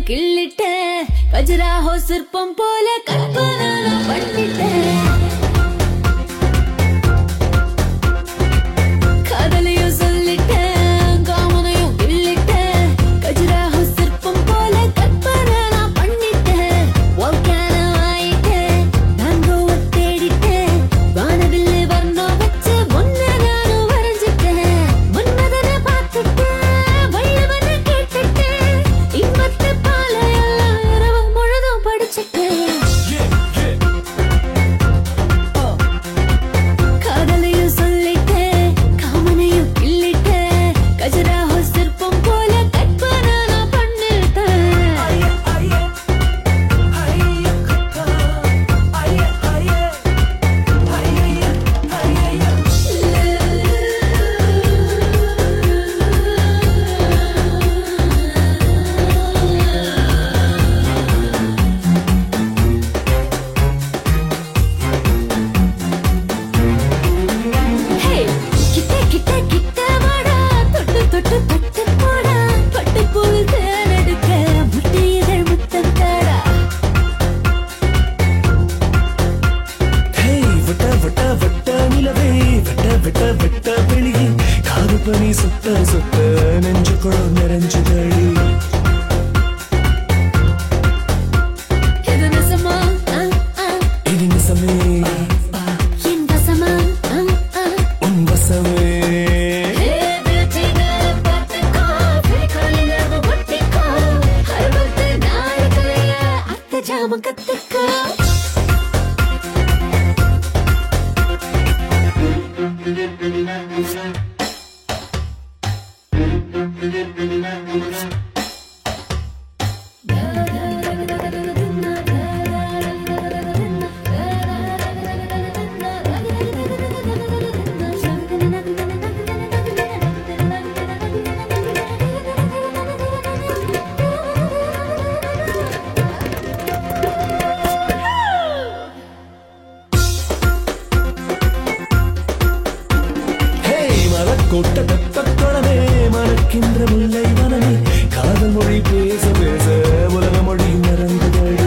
கிள்ளிட்டேன் கஜராஹோ சிற்பம் போல கற்பனை நான் பண்ணிட்டேன் காதலையும் சொல்லிட்டேன் காமனையும் கிள்ளிட்டேன் கஜராஹோ சிற்பம் போல கற்பனை நான் பண்ணிட்டேன் வால்கான ஆயிட்டேன் தாங்கோவை தேடிட்டேன் வானவில்லு வர்ணம் வச்சு ஒன்ன நானும் வரைஞ்சிட்டேன் மன்மதனை பார்த்துட்டேன் வள்ளுவனை கேட்டுட்டேன் இன்பத்து பாலையெல்லாம் இரவு முழுதும் படிச்சுட்டேன் காதலையும் சொல்லிட்டேன் காமனையும் கிள்ளிட்டேன் கஜராஹோ சிற்பம் போல கற்பனை நான் பண்ணிட்டேன் ஹே கிட்ட கிட்ட கிட்ட வாடா தொட்டு தொட்டு தொட்டு போடா பட்டு போல் தேனெடுக்க முட்டை இதழ் முத்தம் தாடா ஹேய் வட்ட வட்ட வட்ட நிலவே வட்ட வட்ட வட்ட வெளியே காது பனி சுத்த சுத்த நெஞ்சு குளம் நிறைஞ்சுதடி இது நெசமா ஆ, ஆ, இது நிசமே என் வசமா ஆ, ஆ. உன் வசமே ஹே பியூட்டிகளை பார்த்துக்கோ, பிடிக்கலைங்கிறத ஒட்டிக்கோ. அறுபத்து நாளுக்குள்ள அத்தை ஜாமம் கத்துக்கோ ஹேய் மலக்கோட்ட தப்பக்கொடமே மணக்கின்ற முல்லை வனமே காதல் மொழி பேச பேச உலக மொழி மறந்துதடி